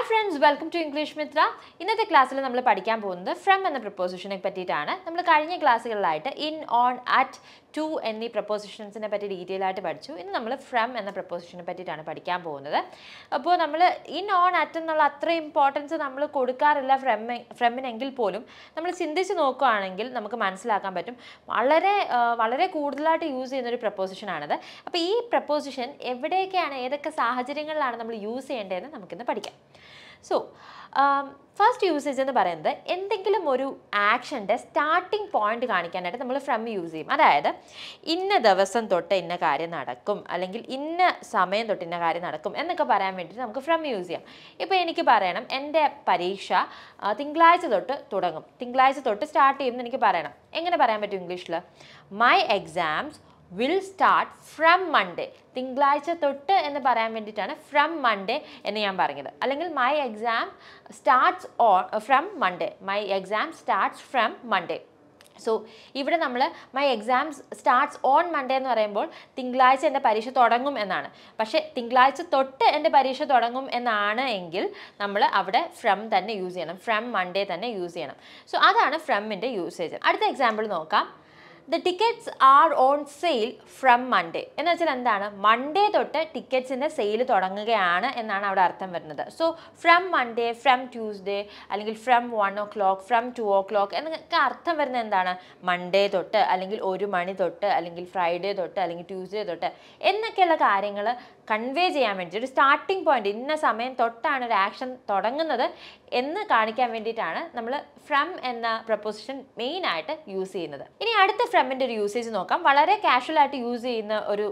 hi friends welcome to English Mitra ഇന്നത്തെ ക്ലാസ്സിൽ നമ്മൾ പഠിക്കാൻ പോകുന്നത് ഫ്രം എന്ന പ്രപ്പോസിഷനെ പറ്റിയിട്ടാണ് നമ്മൾ കഴിഞ്ഞ ക്ലാസ്സുകളിലായിട്ട് ഇൻ ഓൺ അറ്റ് ടു എന്നീ പ്രപ്പോസിഷൻസിനെ പറ്റി ഡീറ്റെയിൽ ആയിട്ട് പഠിച്ചു ഇന്ന് നമ്മൾ ഫ്രം എന്ന പ്രപ്പോസിഷനെ പറ്റിയിട്ടാണ് പഠിക്കാൻ പോകുന്നത് അപ്പോൾ നമ്മൾ ഇൻ ഓൺ അറ്റ് എന്നുള്ള അത്ര ഇമ്പോർട്ടൻസ് നമ്മൾ കൊടുക്കാറില്ല ഫ്രം ഫ്രമിനെങ്കിൽ പോലും നമ്മൾ ചിന്തിച്ച് നോക്കുകയാണെങ്കിൽ നമുക്ക് മനസ്സിലാക്കാൻ പറ്റും വളരെ ആ, വളരെ കൂടുതലായിട്ട് യൂസ് ചെയ്യുന്ന ഒരു പ്രപ്പോസിഷനാണിത് അപ്പോൾ ഈ പ്രപ്പോസിഷൻ എവിടെയൊക്കെയാണ് ഏതൊക്കെ സാഹചര്യങ്ങളിലാണ് നമ്മൾ യൂസ് ചെയ്യേണ്ടതെന്ന് നമുക്കിന്ന് പഠിക്കാം സോ ഫസ്റ്റ് യൂസേജ് എന്ന് പറയുന്നത് എന്തെങ്കിലും ഒരു ആക്ഷൻ്റെ സ്റ്റാർട്ടിംഗ് പോയിന്റ് കാണിക്കാനായിട്ട് നമ്മൾ ഫ്രം യൂസ് ചെയ്യും അതായത് ഇന്ന ദിവസം തൊട്ട് ഇന്ന കാര്യം നടക്കും അല്ലെങ്കിൽ ഇന്ന സമയം തൊട്ട് ഇന്ന കാര്യം നടക്കും എന്നൊക്കെ പറയാൻ വേണ്ടിയിട്ട് നമുക്ക് ഫ്രം യൂസ് ചെയ്യാം ഇപ്പോൾ എനിക്ക് പറയണം എൻ്റെ പരീക്ഷ ആ, തിങ്കളാഴ്ച തൊട്ട് തുടങ്ങും തിങ്കളാഴ്ച തൊട്ട് സ്റ്റാർട്ട് ചെയ്യുമെന്ന് എനിക്ക് പറയണം എങ്ങനെ പറയാൻ പറ്റും ഇംഗ്ലീഷിൽ my exams will start from Monday തിങ്കളാഴ്ച തൊട്ട് എന്ന് പറയാൻ വേണ്ടിയിട്ടാണ് ഫ്രം മൺഡേ എന്ന് ഞാൻ പറഞ്ഞത് അല്ലെങ്കിൽ my exam starts on from Monday my exam starts from Monday so ഇവിടെ നമ്മൾ my exams starts on Monday എന്ന് പറയുമ്പോൾ തിങ്കളാഴ്ച എൻ്റെ പരീക്ഷ തുടങ്ങും എന്നാണ് പക്ഷേ തിങ്കളാഴ്ച തൊട്ട് എൻ്റെ പരീക്ഷ തുടങ്ങും എന്നാണ് എങ്കിൽ നമ്മൾ അവിടെ ഫ്രം തന്നെ യൂസ് ചെയ്യണം ഫ്രം മൺഡേ തന്നെ യൂസ് ചെയ്യണം സോ അതാണ് ഫ്രമിൻ്റെ യൂസേജ് അടുത്ത എക്സാമ്പിൾ നോക്കാം the tickets are on sale from Monday എന്ന് വെച്ചാൽ എന്താണ് മൺഡേ തൊട്ട് ടിക്കറ്റ്സിൻ്റെ സെയിൽ തുടങ്ങുകയാണ് എന്നാണ് അവിടെ അർത്ഥം വരുന്നത് so from Monday from Tuesday അല്ലെങ്കിൽ from one o'clock from two o'clock എന്നൊക്കെ അർത്ഥം വരുന്നത് എന്താണ് മൺഡേ തൊട്ട് അല്ലെങ്കിൽ ഒരു മണി തൊട്ട് അല്ലെങ്കിൽ ഫ്രൈഡേ തൊട്ട് അല്ലെങ്കിൽ ട്യൂസ്ഡേ തൊട്ട് എന്നൊക്കെയുള്ള കാര്യങ്ങൾ കൺവേ ചെയ്യാൻ വേണ്ടി ഒരു സ്റ്റാർട്ടിംഗ് പോയിന്റ് ഇന്ന സമയം തൊട്ടാണ് ഒരു ആക്ഷൻ തുടങ്ങുന്നത് എന്ന് കാണിക്കാൻ വേണ്ടിയിട്ടാണ് നമ്മൾ ഫ്രം എന്ന പ്രപ്പോസിഷൻ മെയിൻ ആയിട്ട് യൂസ് ചെയ്യുന്നത് ഇനി അടുത്ത ഫ്രമിൻ്റെ ഒരു യൂസേജ് നോക്കാം വളരെ കാഷ്വൽ ആയിട്ട് യൂസ് ചെയ്യുന്ന ഒരു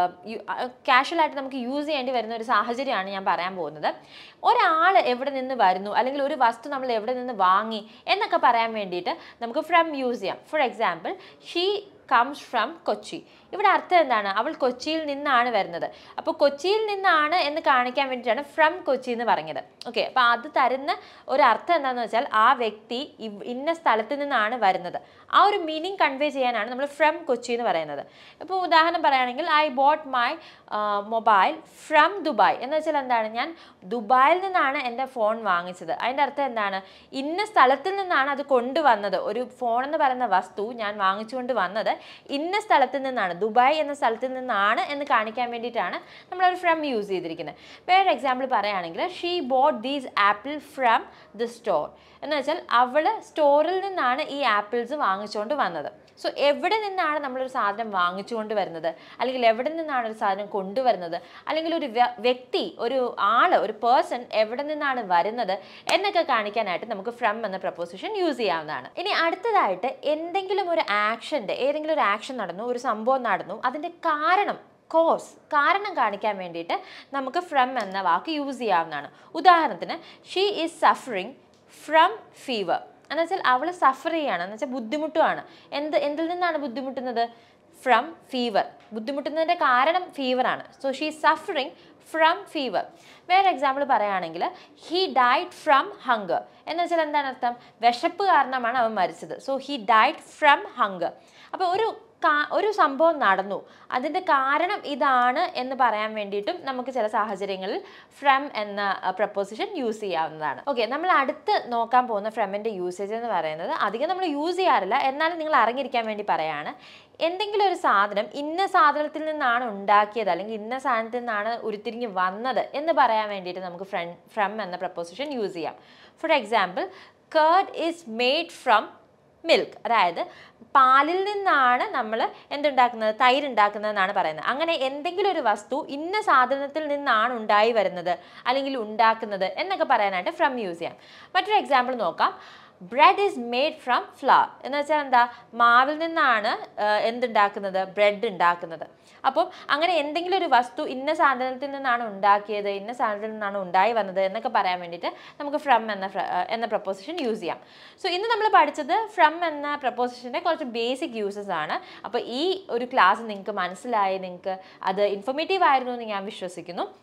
കാഷ്വൽ ആയിട്ട് നമുക്ക് യൂസ് ചെയ്യേണ്ടി വരുന്ന ഒരു സാഹചര്യമാണ് ഞാൻ പറയാൻ പോകുന്നത് ഒരാൾ എവിടെ നിന്ന് വരുന്നു അല്ലെങ്കിൽ ഒരു വസ്തു നമ്മൾ എവിടെ നിന്ന് വാങ്ങി എന്നൊക്കെ പറയാൻ വേണ്ടിയിട്ട് നമുക്ക് ഫ്രം യൂസ് ചെയ്യാം for example she comes from Kochi ഇവിടെ അർത്ഥം എന്താണ് അവൾ കൊച്ചിയിൽ നിന്നാണ് വരുന്നത് അപ്പോൾ കൊച്ചിയിൽ നിന്നാണ് എന്ന് കാണിക്കാൻ വേണ്ടിയിട്ടാണ് ഫ്രം കൊച്ചി എന്ന് പറഞ്ഞത് ഓക്കെ അപ്പോൾ അത് തരുന്ന ഒരു അർത്ഥം എന്താണെന്ന് വെച്ചാൽ ആ വ്യക്തി ഇവ്- ഇന്ന സ്ഥലത്ത് നിന്നാണ് വരുന്നത് ആ ഒരു മീനിങ് കൺവേ ചെയ്യാനാണ് നമ്മൾ ഫ്രം കൊച്ചി എന്ന് പറയുന്നത് ഇപ്പോൾ ഉദാഹരണം പറയുകയാണെങ്കിൽ I bought my mobile from Dubai എന്ന് വെച്ചാൽ എന്താണ് ഞാൻ ദുബായിൽ നിന്നാണ് എൻ്റെ ഫോൺ വാങ്ങിച്ചത് അതിൻ്റെ അർത്ഥം എന്താണ് ഇന്ന സ്ഥലത്തിൽ നിന്നാണ് അത് കൊണ്ടുവന്നത് ഒരു ഫോൺ എന്ന് പറയുന്ന വസ്തു ഞാൻ വാങ്ങിച്ചുകൊണ്ട് വന്നത് ഇന്ന സ്ഥലത്ത് നിന്നാണ് ദുബായ് എന്ന സ്ഥലത്ത് നിന്നാണ് എന്ന് കാണിക്കാൻ വേണ്ടിയിട്ടാണ് നമ്മൾ ഒരു ഫ്രം യൂസ് ചെയ്തിരിക്കുന്നത് വേറെ എക്സാമ്പിൾ പറയുകയാണെങ്കിൽ she bought these apple from the store എന്ന് വെച്ചാൽ അവൾ സ്റ്റോറിൽ നിന്നാണ് ഈ ആപ്പിൾസ് വാങ്ങിച്ചുകൊണ്ട് വന്നത് സോ എവിടെ നിന്നാണ് നമ്മളൊരു സാധനം വാങ്ങിച്ചുകൊണ്ട് വരുന്നത് അല്ലെങ്കിൽ എവിടെ നിന്നാണ് ഒരു സാധനം കൊണ്ടുവരുന്നത് അല്ലെങ്കിൽ ഒരു വ്യ- വ്യക്തി ഒരു ആള് ഒരു പേഴ്സൺ എവിടെ നിന്നാണ് വരുന്നത് എന്നൊക്കെ കാണിക്കാനായിട്ട് നമുക്ക് ഫ്രം എന്ന പ്രപ്പോസിഷൻ യൂസ് ചെയ്യാവുന്നതാണ് ഇനി അടുത്തതായിട്ട് എന്തെങ്കിലും ഒരു ആക്ഷൻ്റെ ഏതെങ്കിലും ഒരു ആക്ഷൻ നടന്നു ഒരു സംഭവം നടന്നു അതിൻ്റെ കാരണം കോസ് കാരണം കാണിക്കാൻ വേണ്ടിയിട്ട് നമുക്ക് ഫ്രം എന്ന വാക്ക് യൂസ് ചെയ്യാവുന്നതാണ് ഉദാഹരണത്തിന് she is suffering from fever എന്ന് വെച്ചാൽ അവൾ സഫർ ചെയ്യാണ് എന്ന് വെച്ചാൽ ബുദ്ധിമുട്ടുമാണ് എന്ത് എന്തിൽ നിന്നാണ് ബുദ്ധിമുട്ടുന്നത് ഫ്രം ഫീവർ ബുദ്ധിമുട്ടുന്നതിൻ്റെ കാരണം ഫീവറാണ് so she suffering from fever വേറെ എക്സാമ്പിൾ പറയുകയാണെങ്കിൽ ഹി ഡൈഡ് ഫ്രം ഹങ്കർ എന്ന് വെച്ചാൽ എന്താണ് അർത്ഥം വിശപ്പ് കാരണമാണ് അവൻ മരിച്ചത് so he died from hunger അപ്പോൾ ഒരു കാ- ഒരു സംഭവം നടന്നു അതിൻ്റെ കാരണം ഇതാണ് എന്ന് പറയാൻ വേണ്ടിയിട്ടും നമുക്ക് ചില സാഹചര്യങ്ങളിൽ ഫ്രം എന്ന പ്രപ്പോസിഷൻ യൂസ് ചെയ്യാവുന്നതാണ് ഓക്കെ നമ്മൾ അടുത്ത് നോക്കാൻ പോകുന്ന ഫ്രമിൻ്റെ യൂസേജ് എന്ന് പറയുന്നത് അധികം നമ്മൾ യൂസ് ചെയ്യാറില്ല എന്നാലും നിങ്ങൾ അറിഞ്ഞിരിക്കാൻ വേണ്ടി പറയാണ് എന്തെങ്കിലും ഒരു സാധനം ഇന്ന സാധനത്തിൽ നിന്നാണ് ഉണ്ടാക്കിയത് അല്ലെങ്കിൽ ഇന്ന സാധനത്തിൽ നിന്നാണ് ഉരുത്തിരിഞ്ഞ് വന്നത് എന്ന് പറയാൻ വേണ്ടിയിട്ട് നമുക്ക് ഫ്രം ഫ്രം എന്ന പ്രപ്പോസിഷൻ യൂസ് ചെയ്യാം for example curd is made from milk അതായത് പാലിൽ നിന്നാണ് നമ്മൾ എന്തുണ്ടാക്കുന്നത് തൈര് ഉണ്ടാക്കുന്നതെന്നാണ് പറയുന്നത് അങ്ങനെ എന്തെങ്കിലും ഒരു വസ്തു ഇന്ന സാധനത്തിൽ നിന്നാണ് ഉണ്ടായി വരുന്നത് അല്ലെങ്കിൽ ഉണ്ടാക്കുന്നത് എന്നൊക്കെ പറയാനായിട്ട് ഫ്രം യൂസ് ചെയ്യാം മറ്റൊരു എക്സാമ്പിൾ നോക്കാം bread is made from flour എന്ന് വെച്ചാൽ എന്താ മാവിൽ നിന്നാണ് ആ, എന്തുണ്ടാക്കുന്നത് ബ്രെഡ് ഉണ്ടാക്കുന്നത് അപ്പം അങ്ങനെ എന്തെങ്കിലും ഒരു വസ്തു ഇന്ന സാധനത്തിൽ നിന്നാണ് ഉണ്ടാക്കിയത് ഇന്ന സാധനത്തിൽ നിന്നാണ് ഉണ്ടായി വന്നത് എന്നൊക്കെ പറയാൻ വേണ്ടിയിട്ട് നമുക്ക് ഫ്രം എന്ന ഫ്ര- ആ, എന്ന പ്രപ്പോസിഷൻ യൂസ് ചെയ്യാം സോ ഇന്ന് നമ്മൾ പഠിച്ചത് ഫ്രം എന്ന പ്രപ്പോസിഷൻ്റെ കുറച്ച് ബേസിക് യൂസസ് ആണ് അപ്പോൾ ഈ ഒരു ക്ലാസ് നിങ്ങൾക്ക് മനസ്സിലായി നിങ്ങൾക്ക് അത് ഇൻഫോർമേറ്റീവ് ആയിരുന്നു എന്ന് ഞാൻ വിശ്വസിക്കുന്നു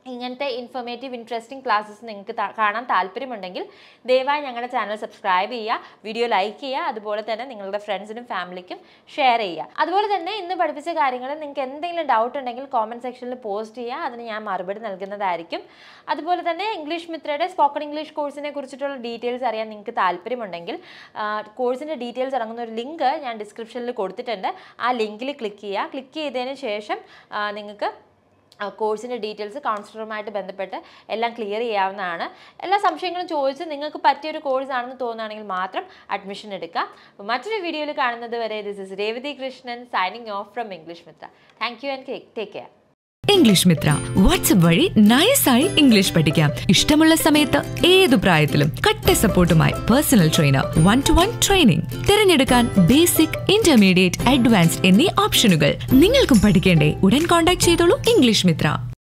ഇങ്ങനത്തെ ഇൻഫോർമേറ്റീവ് ഇൻട്രസ്റ്റിംഗ് ക്ലാസ്സസ് നിങ്ങൾക്ക് ത- കാണാൻ താല്പര്യമുണ്ടെങ്കിൽ ദയവായി ഞങ്ങളുടെ ചാനൽ സബ്സ്ക്രൈബ് ചെയ്യുക വീഡിയോ ലൈക്ക് ചെയ്യുക അതുപോലെ തന്നെ നിങ്ങളുടെ ഫ്രണ്ട്സിനും ഫാമിലിക്കും ഷെയർ ചെയ്യുക അതുപോലെ തന്നെ ഇന്ന് പഠിപ്പിച്ച കാര്യങ്ങൾ നിങ്ങൾക്ക് എന്തെങ്കിലും ഡൗട്ട് ഉണ്ടെങ്കിൽ കോമൻറ്റ് സെക്ഷനിൽ പോസ്റ്റ് ചെയ്യുക അതിന് ഞാൻ മറുപടി നൽകുന്നതായിരിക്കും അതുപോലെ തന്നെ ഇംഗ്ലീഷ് മിത്രയുടെ സ്പോക്കൺ ഇംഗ്ലീഷ് കോഴ്സിനെ കുറിച്ചിട്ടുള്ള ഡീറ്റെയിൽസ് അറിയാൻ നിങ്ങൾക്ക് താല്പര്യമുണ്ടെങ്കിൽ കോഴ്സിൻ്റെ ഡീറ്റെയിൽസ് ഇറങ്ങുന്ന ഒരു ലിങ്ക് ഞാൻ ഡിസ്ക്രിപ്ഷനിൽ കൊടുത്തിട്ടുണ്ട് ആ ലിങ്കിൽ ക്ലിക്ക് ചെയ്യുക ക്ലിക്ക് ചെയ്തതിന് ശേഷം ആ, നിങ്ങൾക്ക് കോഴ്സിൻ്റെ ഡീറ്റെയിൽസ് കൗൺസിലറുമായിട്ട് ബന്ധപ്പെട്ട് എല്ലാം ക്ലിയർ ചെയ്യാവുന്നതാണ് എല്ലാ സംശയങ്ങളും ചോദിച്ച് നിങ്ങൾക്ക് പറ്റിയൊരു കോഴ്സ് ആണെന്ന് തോന്നുകയാണെങ്കിൽ മാത്രം അഡ്മിഷൻ എടുക്കുക അപ്പോൾ മറ്റൊരു വീഡിയോയിൽ കാണുന്നത് വരെ this is Revathi Krishnan signing off from English Mitra thank you and take care English Mitra WhatsApp വഴി നയസായി ഇംഗ്ലീഷ് പഠിക്കാം ഇഷ്ടമുള്ള സമയത്ത് ഏതു പ്രായത്തിലും കട്ട സപ്പോർട്ടുമായി personal trainer one to one training തിരഞ്ഞെടുക്കാൻ ബേസിക് ഇന്റർമീഡിയറ്റ് അഡ്വാൻസ്ഡ് എന്നീ ഓപ്ഷനുകൾ നിങ്ങൾക്കും പഠിക്കേണ്ടേ ഉടൻ കോൺടാക്ട് ചെയ്തോളൂ ഇംഗ്ലീഷ് മിത്ര